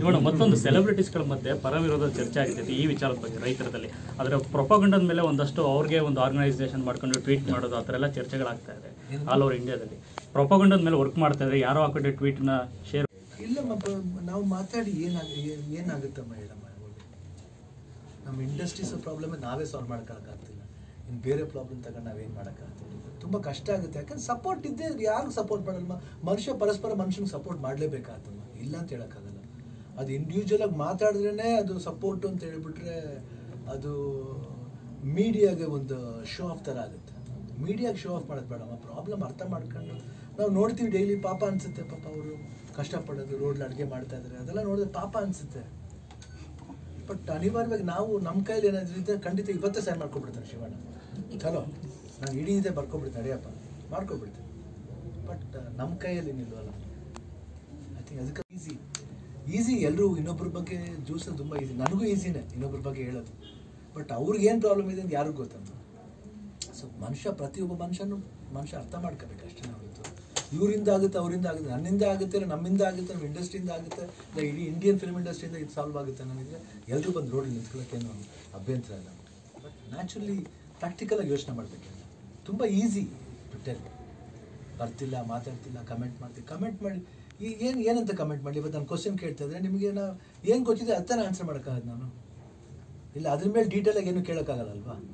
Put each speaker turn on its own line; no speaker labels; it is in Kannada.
ನೋಡೋಣ ಮತ್ತೊಂದು ಸೆಲೆಬ್ರಿಟೀಸ್ಗಳ ಮಧ್ಯೆ ಪರ ವಿರೋಧ ಚರ್ಚೆ ಆಗ್ತೈತೆ ಈ ವಿಚಾರದ ಬಗ್ಗೆ ರೈತರದಲ್ಲಿ ಅದರ ಪ್ರೊಪಗಂಡದ ಮೇಲೆ ಒಂದಷ್ಟು ಅವ್ರಿಗೆ ಒಂದು ಆರ್ಗನೈಸೇಷನ್ ಮಾಡ್ಕೊಂಡು ಟ್ವೀಟ್ ಮಾಡೋದು ಆ ಥರ ಎಲ್ಲ ಚರ್ಚೆಗಳಾಗ್ತಾ ಇದೆ ಆಲ್ ಓವರ್ ಇಂಡಿಯಾದಲ್ಲಿ ಪ್ರೊಪಗಂಡದ ಮೇಲೆ ವರ್ಕ್ ಮಾಡ್ತಾ ಇದ್ದಾರೆ ಯಾರೋ ಹಾಕೊಂಡೆ ಟ್ವೀಟ್ನ ಶೇರ್
ಇಲ್ಲಮ್ಮ ಪ- ನಾವು ಮಾತಾಡಿ ಏನಾಗ ಏನ್- ಏನಾಗುತ್ತಮ್ಮ ಹೇಳಮ್ಮ ನಮ್ಮ ಇಂಡಸ್ಟ್ರೀಸ್ ಪ್ರಾಬ್ಲಮ್ ನಾವೇ ಸಾಲ್ವ್ ಮಾಡೋಕ್ಕಾಗ್ತಿಲ್ಲ ಇನ್ನು ಬೇರೆ ಪ್ರಾಬ್ಲಮ್ ತಗೊಂಡು ನಾವೇನು ಮಾಡೋಕ್ಕಾಗ್ತಿಲ್ಲ ತುಂಬ ಕಷ್ಟ ಆಗುತ್ತೆ ಯಾಕಂದ್ರೆ ಸಪೋರ್ಟ್ ಇದ್ದೇ ಯಾರು ಸಪೋರ್ಟ್ ಮಾಡಲ್ಲ ಮನುಷ್ಯ ಪರಸ್ಪರ ಮನುಷ್ಯನಿಗೆ ಸಪೋರ್ಟ್ ಮಾಡಲೇಬೇಕಾಗ್ತಮ್ಮ ಇಲ್ಲ ಅಂತ ಹೇಳೋಕ್ಕಾಗಲ್ಲ ಅದು ಇಂಡಿವಿಜುವಲ್ ಆಗಿ ಮಾತಾಡಿದ್ರೇ ಅದು ಸಪೋರ್ಟು ಅಂತ ಹೇಳ್ಬಿಟ್ರೆ ಅದು ಮೀಡಿಯಾಗೆ ಒಂದು ಶೋ ಆಫ್ ಥರ ಆಗುತ್ತೆ ಮೀಡಿಯಾಗೆ ಶೋ ಆಫ್ ಮಾಡೋದು ಬೇಡಮ್ಮ ಪ್ರಾಬ್ಲಮ್ ಅರ್ಥ ಮಾಡ್ಕೊಂಡು ನಾವು ನೋಡ್ತೀವಿ ಡೈಲಿ ಪಾಪ ಅನ್ಸುತ್ತೆ ಪಾಪ ಅವರು ಕಷ್ಟಪಡೋದು ರೋಡ್ಲಿ ಅಡುಗೆ ಮಾಡ್ತಾ ಇದ್ದಾರೆ ಅದೆಲ್ಲ ನೋಡಿದ್ರೆ ಪಾಪ ಅನ್ಸುತ್ತೆ ಬಟ್ ಅನಿವಾರ್ಯವಾಗಿ ನಾವು ನಮ್ಮ ಕೈಲಿ ಏನಾದ್ರು ಇದ್ದರೆ ಖಂಡಿತ ಇವತ್ತೇ ಸೈನ್ ಮಾಡ್ಕೊಬಿಡ್ತಾರೆ ಶಿವಣ್ಣ ಚಲೋ ನಾನು ಇಡೀ ಇದೆ ಬರ್ಕೊಬಿಡ್ತೀನಿ ನಡೆಯಪ್ಪ ಮಾಡ್ಕೊಬಿಡ್ತೀನಿ ಬಟ್ ನಮ್ಮ ಕೈಯಲ್ಲಿ ನಿಲ್ವಲ್ಲ ಐ ಥಿಂಕ್ ಅದಕ್ಕೆ ಈಸಿ ಈಸಿ ಎಲ್ಲರೂ ಇನ್ನೊಬ್ಬರ ಬಗ್ಗೆ ಜ್ಯೂಸಲ್ಲಿ ತುಂಬ ಈಸಿ ನನಗೂ ಈಸಿನೇ ಇನ್ನೊಬ್ಬರ ಬಗ್ಗೆ ಹೇಳೋದು ಬಟ್ ಅವ್ರಿಗೆ ಏನು ಪ್ರಾಬ್ಲಮ್ ಇದೆ ಅಂತ ಯಾರಿಗೂ ಗೊತ್ತಲ್ಲ ಸೊ ಮನುಷ್ಯ ಪ್ರತಿಯೊಬ್ಬ ಮನುಷ್ಯನು ಮನುಷ್ಯ ಅರ್ಥ ಮಾಡ್ಕೋಬೇಕು ಅಷ್ಟೇ ನಾವು ಇವತ್ತು ಇವರಿಂದ ಆಗುತ್ತೆ ಅವರಿಂದ ಆಗುತ್ತೆ ನನ್ನಿಂದ ಆಗುತ್ತೆ ಇಲ್ಲ ನಮ್ಮಿಂದ ಆಗುತ್ತೆ ನಮ್ಮ ಇಂಡಸ್ಟ್ರಿಯಿಂದ ಆಗುತ್ತೆ ಇಲ್ಲ ಇಡೀ ಇಂಡಿಯನ್ ಫಿಲ್ಮ್ ಇಂಡಸ್ಟ್ರಿಯಿಂದ ಇದು ಸಾಲ್ವ್ ಆಗುತ್ತೆ ನನಗೆ ಎಲ್ಲರೂ ಬಂದು ರೋಡಲ್ಲಿ ನಿಂತ್ಕೊಳ್ಳೋಕ್ಕೇನು ಅಭ್ಯಂತರ ಇಲ್ಲ ಬಟ್ ನ್ಯಾಚುರಲಿ ಪ್ರಾಕ್ಟಿಕಲಾಗಿ ಯೋಚನೆ ಮಾಡಬೇಕು ತುಂಬ ಈಸಿ ಟು ಟೆಲ್ ಬರ್ತಿಲ್ಲ ಮಾತಾಡ್ತಿಲ್ಲ ಕಮೆಂಟ್ ಮಾಡ್ತೀವಿ ಕಮೆಂಟ್ ಮಾಡಿ ಈ ಏನು ಏನಂತ ಕಮೆಂಟ್ ಮಾಡಲಿ ಇವತ್ತು ನಾನು ಕ್ವಶನ್ ಕೇಳ್ತಾ ಇದ್ರೆ ನಿಮಗೆ ನಾ ಏನು ಗೊತ್ತಿದೆ ಅದನ್ನ ಆನ್ಸರ್ ಮಾಡೋಕ್ಕಾಗದು ನಾನು ಇಲ್ಲ ಅದ್ರ ಮೇಲೆ ಡೀಟೇಲಾಗಿ ಏನು ಕೇಳೋಕ್ಕಾಗಲ್ಲ ಅಲ್ವಾ